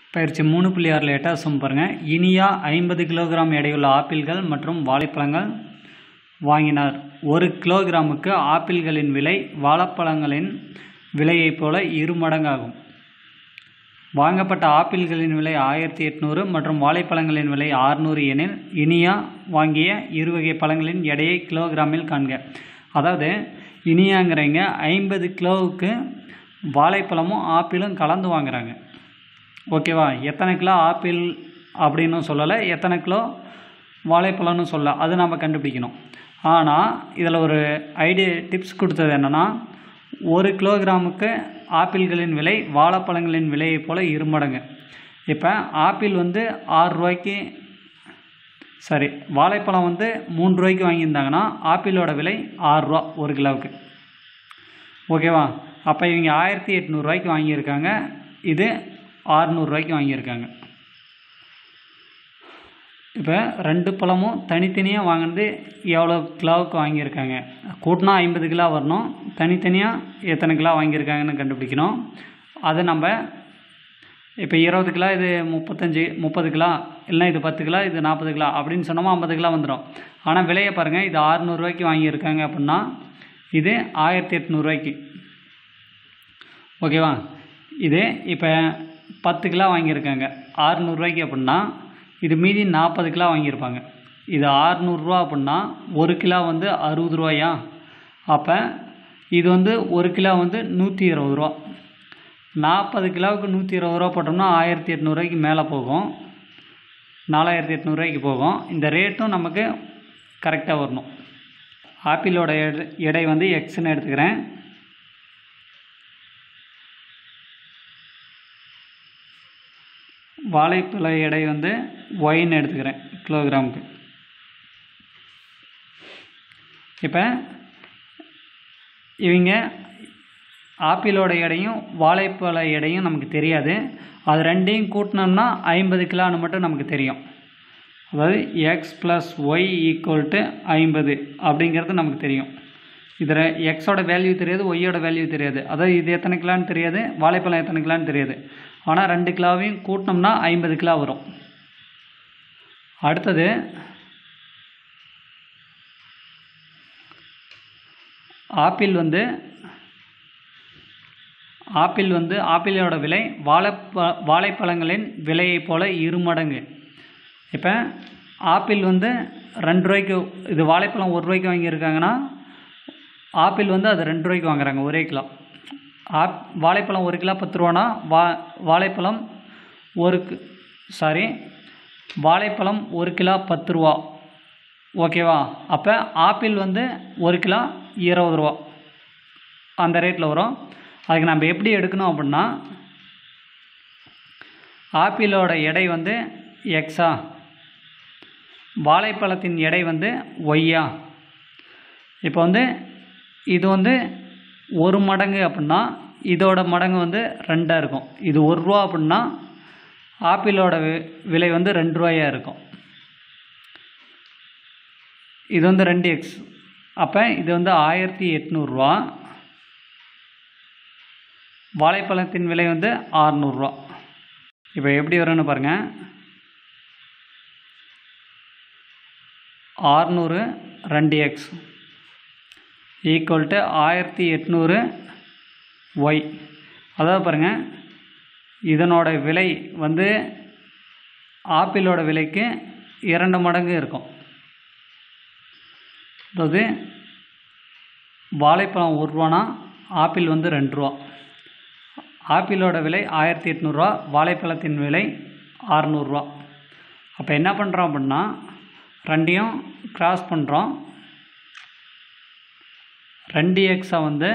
பயிற்சி மூணு புள்ளி ஆறில் எட்டாவது சம் பாருங்கள் இனியா ஐம்பது கிலோகிராம் எடையுள்ள ஆப்பிள்கள் மற்றும் வாழைப்பழங்கள் வாங்கினார் ஒரு கிலோகிராமுக்கு ஆப்பிள்களின் விலை வாழைப்பழங்களின் விலையைப் போல இரு மடங்காகும் வாங்கப்பட்ட ஆப்பிள்களின் விலை ஆயிரத்தி எட்நூறு மற்றும் வாழைப்பழங்களின் விலை ஆறுநூறு எனில் இனியா வாங்கிய இரு வகை பழங்களின் எடையை கிலோகிராமில் காண்க அதாவது இனியாங்கிறவங்க ஐம்பது கிலோவுக்கு வாழைப்பழமும் ஆப்பிளும் கலந்து வாங்குறாங்க ஓகேவா எத்தனை கிலோ ஆப்பிள் அப்படின்னு சொல்லலை எத்தனை கிலோ வாழைப்பழம்னு சொல்ல அது நம்ம கண்டுபிடிக்கணும் ஆனால் இதில் ஒரு ஐடியா டிப்ஸ் கொடுத்தது என்னென்னா ஒரு கிலோகிராமுக்கு ஆப்பிள்களின் விலை வாழைப்பழங்களின் விலையைப் போல் இரு மடங்கு இப்போ ஆப்பிள் வந்து ஆறு ரூபாய்க்கு சரி வாழைப்பழம் வந்து மூணு ரூபாய்க்கு வாங்கியிருந்தாங்கன்னா ஆப்பிளோட விலை ஆறுரூவா ஒரு கிலோவுக்கு ஓகேவா அப்போ இவங்க ஆயிரத்தி எட்நூறுரூவாய்க்கு வாங்கியிருக்காங்க இது ஆறுநூறுவாய்க்கு வாங்கியிருக்காங்க இப்போ ரெண்டு பழமும் தனித்தனியாக வாங்கினது எவ்வளோ கிலோவுக்கு வாங்கியிருக்காங்க கூட்டினா ஐம்பது கிலோ வரணும் தனித்தனியாக எத்தனை கிலோ வாங்கியிருக்காங்கன்னு கண்டுபிடிக்கணும் அது நம்ம இப்போ இருபது கிலோ இது முப்பத்தஞ்சு முப்பது கிலோ இல்லைனா இது பத்து கிலோ இது நாற்பது கிலோ அப்படின்னு சொன்னோமா ஐம்பது கிலோ வந்துடும் ஆனால் விலையை பாருங்கள் இது ஆறுநூறுவாய்க்கு வாங்கியிருக்காங்க அப்படின்னா இது ஆயிரத்தி எட்நூறுவாய்க்கு ஓகேவா இது இப்போ பத்து கிலோ வாங்கியிருக்காங்க ஆறுநூறுவாய்க்கு அப்படின்னா இது மீதி நாற்பது கிலோ வாங்கியிருப்பாங்க இது ஆறுநூறுரூவா அப்படின்னா ஒரு கிலோ வந்து அறுபது ரூபாயா அப்போ இது வந்து ஒரு கிலோ வந்து நூற்றி இருபது ரூபா நாற்பது கிலோவுக்கு நூற்றி இருபது ரூபா போட்டோம்னா ஆயிரத்தி எட்நூறுவாய்க்கு மேலே போகும் நாலாயிரத்தி எட்நூறுவாய்க்கு போகும் இந்த ரேட்டும் நமக்கு கரெக்டாக வரணும் ஆப்பிளோட எடை எடை வந்து எக்ஸ்ன்னு எடுத்துக்கிறேன் வாழைப்பழ எடை வந்து ஒயின்னு எடுத்துக்கிறேன் கிலோகிராமுக்கு இப்போ இவங்க ஆப்பிளோட எடையும் வாழைப்பழ எடையும் நமக்கு தெரியாது அது ரெண்டையும் கூட்டினோம்னா ஐம்பது கிலோன்னு மட்டும் நமக்கு தெரியும் அதாவது X plus Y equal to ஐம்பது அப்படிங்கிறது நமக்கு தெரியும் இதில் எக்ஸோட வேல்யூ தெரியாது ஒய்யோட வேல்யூ தெரியாது அதாவது இது எத்தனை கிலோன்னு தெரியாது வாழைப்பழம் எத்தனை கிலோன்னு தெரியாது ஆனால் ரெண்டு கிலோவையும் கூட்டினோம்னா ஐம்பது கிலோ வரும் அடுத்தது ஆப்பிள் வந்து ஆப்பிள் வந்து ஆப்பிளோட விலை வாழைப்ப வாழைப்பழங்களின் விலையைப் போல இரு மடங்கு இப்போ ஆப்பிள் வந்து ரெண்டு ரூபாய்க்கு இது வாழைப்பழம் ஒரு ரூபாய்க்கு வாங்கியிருக்காங்கன்னா ஆப்பிள் வந்து அது ரெண்டு ரூபாய்க்கு வாங்குறாங்க ஒரே கிலோ ஆப் வாழைப்பழம் ஒரு கிலோ பத்து ரூபானா வா வாழைப்பழம் ஒரு சாரி வாழைப்பழம் ஒரு கிலோ பத்து ரூபா ஓகேவா அப்போ ஆப்பிள் வந்து ஒரு கிலோ இருபது ரூபா அந்த ரேட்டில் வரும் அதுக்கு நம்ம எப்படி எடுக்கணும் அப்படின்னா ஆப்பிளோட எடை வந்து எக்ஸா வாழைப்பழத்தின் எடை வந்து ஒய்யா இப்போ வந்து இது வந்து ஒரு மடங்கு அப்படின்னா இதோட மடங்கு வந்து ரெண்டாக இருக்கும் இது ஒரு ரூபா அப்படின்னா ஆப்பிளோட விலை வந்து ரெண்டு ரூபாயா இருக்கும் இது வந்து ரெண்டு எக்ஸ் அப்போ இது வந்து ஆயிரத்தி எட்நூறுரூவா வாழைப்பழத்தின் விலை வந்து ஆறுநூறுரூவா இப்போ எப்படி வரும்னு பாருங்கள் ஆறுநூறு ரெண்டு எக்ஸ் ஈக்குவல் டு ஆயிரத்தி எட்நூறு ஒய் அதாவது பாருங்கள் இதனோட விலை வந்து ஆப்பிளோட விலைக்கு இரண்டு மடங்கு இருக்கும் அதாவது வாழைப்பழம் ஒரு ரூபானா ஆப்பிள் வந்து ரெண்டு ரூபா ஆப்பிளோட விலை ஆயிரத்தி எட்நூறுரூவா வாழைப்பழத்தின் விலை ஆறுநூறுரூவா அப்போ என்ன பண்ணுறோம் அப்படின்னா ரெண்டையும் க்ராஸ் பண்ணுறோம் ரெண்டு எக்ஸை வந்து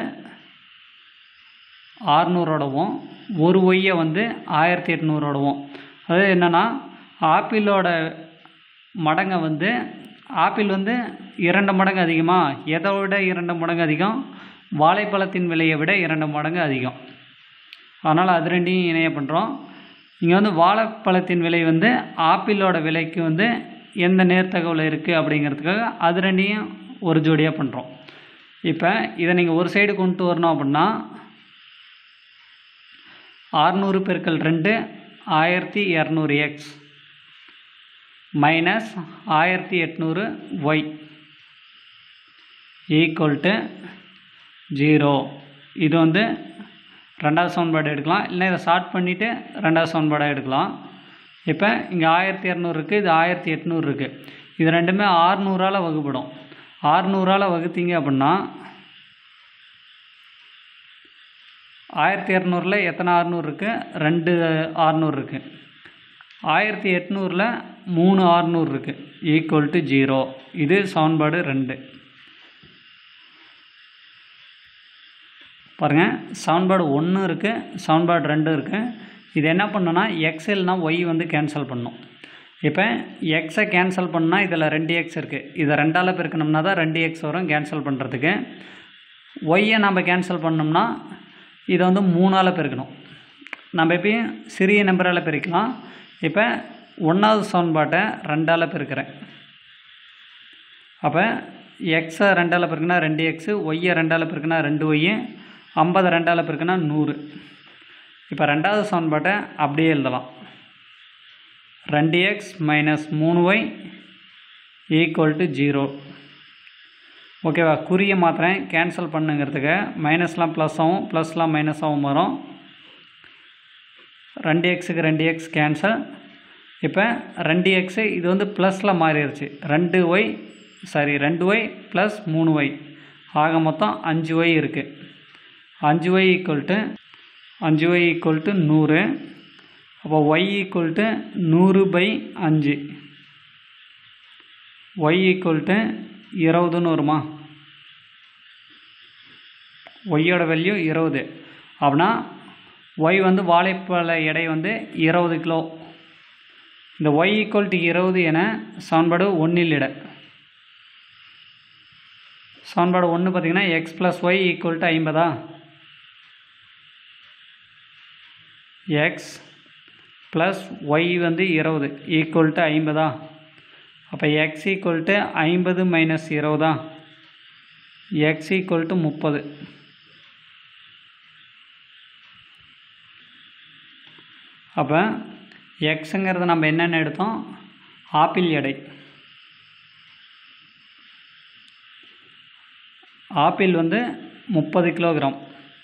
ஆறுநூறோடவும் ஒரு ஒய்யை வந்து ஆயிரத்தி எட்நூறோடவும் அதாவது என்னென்னா ஆப்பிளோட மடங்கை வந்து ஆப்பிள் வந்து இரண்டு மடங்கு அதிகமாக எதை விட இரண்டு மடங்கு அதிகம் வாழைப்பழத்தின் விலையை விட இரண்டு மடங்கு அதிகம் அதனால் அது ரெண்டையும் இணைய பண்ணுறோம் இங்கே வந்து வாழைப்பழத்தின் விலை வந்து ஆப்பிளோட விலைக்கு வந்து எந்த நேர்த்தகவல் இருக்குது அப்படிங்கிறதுக்காக அது ரெண்டையும் ஒரு ஜோடியாக பண்ணுறோம் இப்போ இதை நீங்கள் ஒரு சைடு கொண்டு வரணும் அப்படின்னா ஆறுநூறு பெருக்கல் ரெண்டு ஆயிரத்தி இரநூறு எக்ஸ் மைனஸ் ஆயிரத்தி எட்நூறு ஒய் ஈக்குவல் டு ஜீரோ இது வந்து ரெண்டாவது சமன்பாடு எடுக்கலாம் இல்லை இதை ஷார்ட் பண்ணிவிட்டு ரெண்டாவது சமன்பாடாக எடுக்கலாம் இப்போ இங்கே ஆயிரத்தி இரநூறு இருக்குது இது ஆயிரத்தி எட்நூறு இருக்குது இது ரெண்டுமே ஆறுநூறால் வகுப்படும் ஆறுநூறால் வகுத்தீங்க அப்படின்னா ஆயிரத்தி இரநூறுல எத்தனை ஆறுநூறு இருக்குது ரெண்டு ஆறுநூறு இருக்குது ஆயிரத்தி எட்நூறில் மூணு ஆறுநூறு இருக்குது ஈக்குவல் டு ஜீரோ இது சமன்பாடு ரெண்டு பாருங்கள் சமன்பாடு ஒன்று இருக்குது சமன்பாடு ரெண்டு இருக்குது இது என்ன பண்ணோன்னா எக்ஸ்எல்னா ஒய் வந்து கேன்சல் பண்ணும் இப்போ எக்ஸை கேன்சல் பண்ணால் இதில் ரெண்டு எக்ஸ் இருக்குது இதை ரெண்டால் பெருக்கணும்னா தான் ரெண்டு எக்ஸ் வரும் கேன்சல் பண்ணுறதுக்கு ஒய்யை நம்ம கேன்சல் பண்ணோம்னா இதை வந்து மூணால் பெருக்கணும் நம்ம எப்பயும் சிறிய நம்பரால் பெருக்கலாம் இப்போ ஒன்றாவது சமன்பாட்டை ரெண்டால் பெருக்கிறேன் அப்போ எக்ஸை ரெண்டால் பெருக்குனா ரெண்டு எக்ஸு ஒய்யை ரெண்டால் பெருக்குனா ரெண்டு ஒய்யு ஐம்பது ரெண்டால் பெருக்குனா நூறு இப்போ ரெண்டாவது சமன்பாட்டை அப்படியே எழுதலாம் ரெண்டு எக்ஸ் மைனஸ் மூணு ஒய் ஈக்குவல் டு ஜீரோ ஓகேவா குறிய மாத்திரேன் கேன்சல் பண்ணுங்கிறதுக்கு மைனஸ்லாம் ப்ளஸ் ஆகும் ப்ளஸ்லாம் மைனஸ் ஆகும் வரும் ரெண்டு எக்ஸுக்கு ரெண்டு எக்ஸ் கேன்சல் இப்போ ரெண்டு எக்ஸு இது வந்து ப்ளஸில் மாறிடுச்சு ரெண்டு ஒய் சாரி ரெண்டு ஒய் ப்ளஸ் மூணு ஒய் ஆக மொத்தம் அஞ்சு ஒய் இருக்குது அஞ்சு ஒய் ஈக்குவல் டு அஞ்சு ஒய் ஈக்குவல் டு நூறு அப்போ ஒய் ஈக்குவல் டு நூறு பை அஞ்சு ஒய் ஈக்குவல் டு இருபதுன்னு வருமா ஒய்யோட வேல்யூ இருபது அப்படின்னா ஒய் வந்து வாழைப்பழ எடை வந்து இருபது கிலோ இந்த ஒய் ஈக்குவல் டு இருபது என சமன்பாடு ஒன்றில் இட சமன்பாடு ஒன்று பார்த்தீங்கன்னா X plus Y equal to ஐம்பதா எக்ஸ் ப்ளஸ் ஒய் வந்து இருபது ஈக்குவல் டு ஐம்பதா அப்போ எக்ஸ் ஈக்குவல் டு ஐம்பது மைனஸ் இருபதா எக்ஸ் ஈக்குவல் டு முப்பது அப்போ எக்ஸுங்கிறது நம்ம என்னென்ன எடுத்தோம் ஆப்பிள் எடை ஆப்பிள் வந்து முப்பது கிலோகிராம்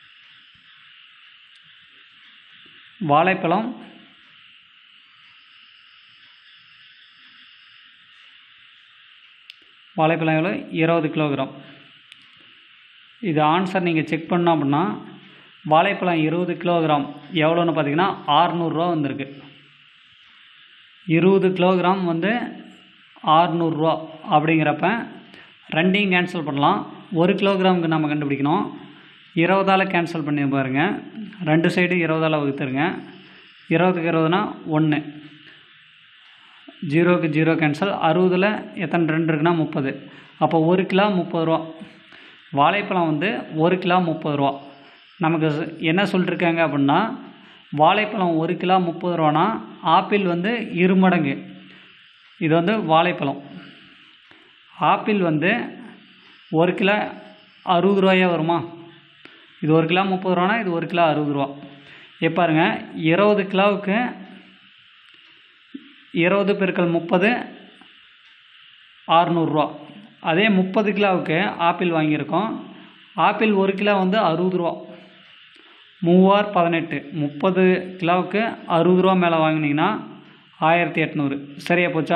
வாழைப்பழம் வாழைப்பழம் எவ்வளோ இருபது கிலோகிராம் இது ஆன்சர் நீங்கள் செக் பண்ணோம் அப்படின்னா வாழைப்பழம் இருபது கிலோகிராம் எவ்வளோன்னு பார்த்தீங்கன்னா ஆறுநூறுரூவா வந்திருக்கு இருபது கிலோகிராம் வந்து ஆறுநூறுரூவா அப்படிங்கிறப்ப ரெண்டையும் கேன்சல் பண்ணலாம் ஒரு கிலோகிராமுக்கு நம்ம கண்டுபிடிக்கணும் இருபதால் கேன்சல் பண்ணி பாருங்கள் ரெண்டு சைடு இருபதால் வகுத்துருங்க இருபதுக்கு இருபதுனா ஒன்று ஜீரோக்கு ஜீரோ கேன்சல் அறுபதில் எத்தனை ரெண்டு இருக்குன்னா முப்பது அப்போ ஒரு கிலோ முப்பது ரூபா வாழைப்பழம் வந்து ஒரு கிலோ முப்பது ரூபா நமக்கு என்ன சொல்லிருக்காங்க அப்படின்னா வாழைப்பழம் ஒரு கிலோ முப்பது ரூபானா ஆப்பிள் வந்து இரு மடங்கு இது வந்து வாழைப்பழம் ஆப்பிள் வந்து ஒரு கிலோ அறுபது ரூபாயா வருமா இது ஒரு கிலோ முப்பது ரூபானா இது ஒரு கிலோ அறுபது ரூபா இப்போ பாருங்க இருபது கிலோவுக்கு இருபது பெருக்கல் முப்பது ஆறுநூறுரூவா அதே முப்பது கிலோவுக்கு ஆப்பிள் வாங்கியிருக்கோம் ஆப்பிள் ஒரு கிலோ வந்து அறுபது ரூபா மூவார் பதினெட்டு முப்பது கிலோவுக்கு அறுபது ரூபா மேலே வாங்கினீங்கன்னா ஆயிரத்தி எட்நூறு சரியா போச்சா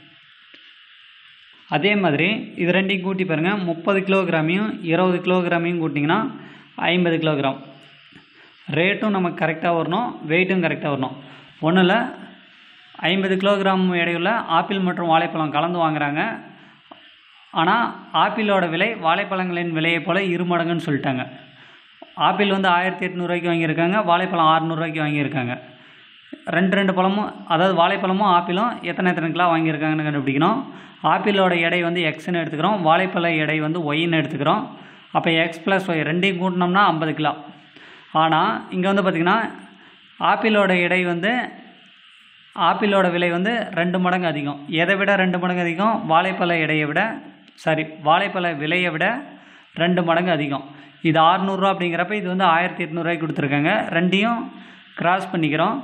அதே மாதிரி இது ரெண்டையும் கூட்டி பாருங்கள் முப்பது கிலோகிராமையும் இருபது கிலோகிராமையும் கூட்டிங்கன்னா ஐம்பது கிலோகிராம் ரேட்டும் நமக்கு கரெக்டாக வரணும் வெயிட்டும் கரெக்டாக வரணும் ஒன்றில் ஐம்பது கிலோகிராம் எடையுள்ள ஆப்பிள் மற்றும் வாழைப்பழம் கலந்து வாங்குறாங்க ஆனால் ஆப்பிளோட விலை வாழைப்பழங்களின் விலையை போல் இரு மடங்குன்னு சொல்லிட்டாங்க ஆப்பிள் வந்து ஆயிரத்தி எட்நூறுவாய்க்கு வாங்கியிருக்காங்க வாழைப்பழம் ஆறுநூறுவாய்க்கு வாங்கியிருக்காங்க ரெண்டு ரெண்டு பழமும் அதாவது வாழைப்பழமும் ஆப்பிளும் எத்தனை எத்தனை கிலோ வாங்கியிருக்காங்கன்னு கண்டுபிடிக்கணும் ஆப்பிளோட எடை வந்து எக்ஸ்ன்னு எடுத்துக்கிறோம் வாழைப்பழ எடை வந்து ஒய்ன்னு எடுத்துக்கிறோம் அப்போ எக்ஸ் ப்ளஸ் ஒய் ரெண்டையும் கூட்டினோம்னா ஐம்பது கிலோ ஆனால் இங்கே வந்து பார்த்திங்கன்னா ஆப்பிளோட எடை வந்து ஆப்பிளோட விலை வந்து ரெண்டு மடங்கு அதிகம் எதை விட ரெண்டு மடங்கு அதிகம் வாழைப்பழ எடையை விட சாரி வாழைப்பழ விலையை விட ரெண்டு மடங்கு அதிகம் இது ஆறுநூறுவா அப்படிங்கிறப்ப இது வந்து ஆயிரத்தி எட்நூறுவாய்க்கு கொடுத்துருக்காங்க ரெண்டையும் கிராஸ் பண்ணிக்கிறோம்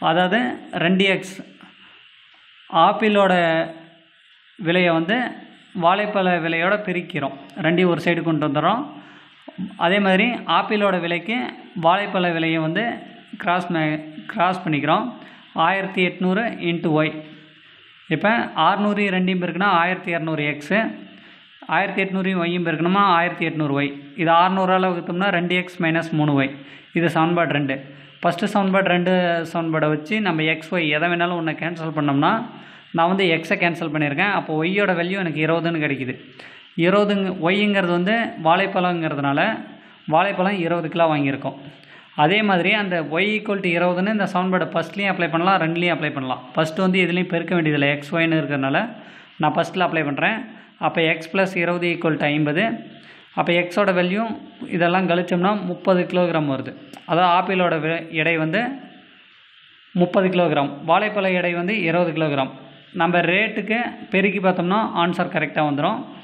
அதாவது ரெண்டு எக்ஸ் ஆப்பிளோட விலையை வந்து வாழைப்பழ விலையோட பிரிக்கிறோம் ரெண்டையும் ஒரு சைடு கொண்டு வந்துடுறோம் அதே மாதிரி ஆப்பிளோட விலைக்கு வாழைப்பழ விலையை வந்து கிராஸ் மே கிராஸ் பண்ணிக்கிறோம் ஆயிரத்தி எட்நூறு இன்ட்டு ஒய் இப்போ ஆறுநூறு ரெண்டையும் இருக்குன்னா ஆயிரத்தி இரநூறு எக்ஸு ஆயிரத்தி எட்நூறையும் ஒய்யும் இருக்கணுமா ஆயிரத்தி எட்நூறு ஒய் இது ஆறுநூறால் வகுத்தோம்னா ரெண்டு எக்ஸ் மைனஸ் மூணு ஒய் இது சமன்பாடு ரெண்டு ஃபஸ்ட்டு சமன்பாடு ரெண்டு சமன்பாடை வச்சு நம்ம எக்ஸ் ஒய் எதை வேணாலும் ஒன்று கேன்சல் பண்ணோம்னா நான் வந்து எக்ஸை கேன்சல் பண்ணியிருக்கேன் அப்போ ஒய்யோட வேல்யூ எனக்கு இருபதுன்னு கிடைக்குது இருபதுங்க ஒய்ங்கிறது வந்து வாழைப்பழங்கிறதுனால வாழைப்பழம் இருபது கிலோ வாங்கியிருக்கோம் அதே மாதிரி அந்த ஒய் ஈக்குவல் டு இருபதுன்னு இந்த சமன்பாடு ஃபஸ்ட்லேயும் அப்ளை பண்ணலாம் ரெண்டுலேயும் அப்ளை பண்ணலாம் ஃபஸ்ட்டு வந்து இதுலேயும் பெருக்க வேண்டியதில்லை எக்ஸ் ஒய்னு இருக்கிறதுனால நான் ஃபஸ்ட்டில் அப்ளை பண்ணுறேன் அப்போ எக்ஸ் ப்ளஸ் இருபது ஈக்குவல் டு ஐம்பது அப்போ எக்ஸோட வேல்யூ இதெல்லாம் கழிச்சோம்னா முப்பது கிலோகிராம் வருது அதாவது ஆப்பிளோட வி- எடை வந்து முப்பது கிலோகிராம் வாழைப்பழ எடை வந்து இருபது கிலோகிராம் நம்ம ரேட்டுக்கு பெருக்கி பார்த்தோம்னா ஆன்சர் கரெக்டாக வந்துடும்